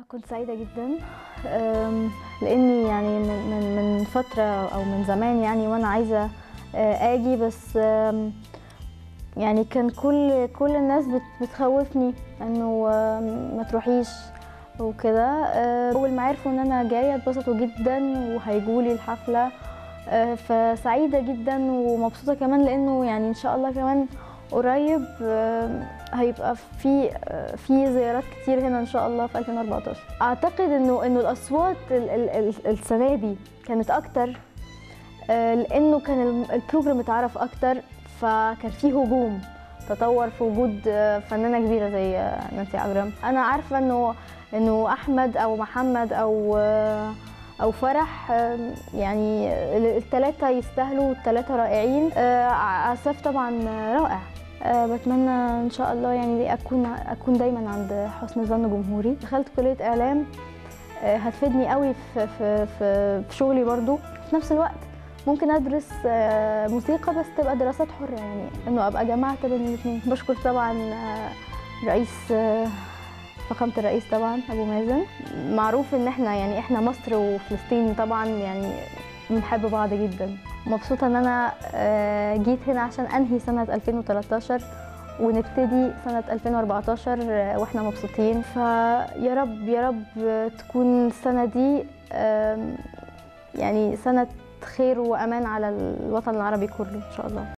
كنت سعيدة جدا أم، لأني يعني من من من فترة أو من زمان يعني وأنا عايزة آه، آجي بس آم، يعني كان كل كل الناس بت- بتخوفني إنه آم، ما تروحيش وكده آه، أول ما عرفوا إن أنا جاية اتبسطوا جدا وهيجولي الحفلة آه، فسعيدة جدا ومبسوطة كمان لأنه يعني إن شاء الله كمان قريب آم، هيبقى في آه، في زيارات كتير هنا ان شاء الله في 2014 اعتقد انه انه الاصوات ال- ال- ال- السنه دي كانت اكتر آه، لانه كان الم- البروجرام اتعرف اكتر فكان في هجوم تطور في وجود آه، فنانه كبيره زي آه، نانسي عجرم انا عارفه انه انه احمد او محمد او آه، او فرح آه، يعني الثلاثه يستاهلوا الثلاثه رائعين آه، عساف طبعا رائع آه، بتمنى ان شاء الله يعني اكون اكون دايما عند حسن ظن جمهوري دخلت كليه اعلام آه، هتفيدني قوي في في في, في شغلي برضو في نفس الوقت ممكن ادرس آه، موسيقى بس تبقى دراسات حره يعني انه ابقى جمعت بين الاثنين بشكر طبعا آه، رئيس آه، فخامة الرئيس طبعا ابو مازن معروف ان احنا يعني احنا مصر وفلسطين طبعا يعني بنحب بعض جدا مبسوطة ان انا آه، جيت هنا عشان انهي سنة 2013 ونبتدي سنة 2014 آه، واحنا مبسوطين فيا رب يا رب تكون السنة دي آم، يعني سنة خير وأمان على الوطن العربي كله إن شاء الله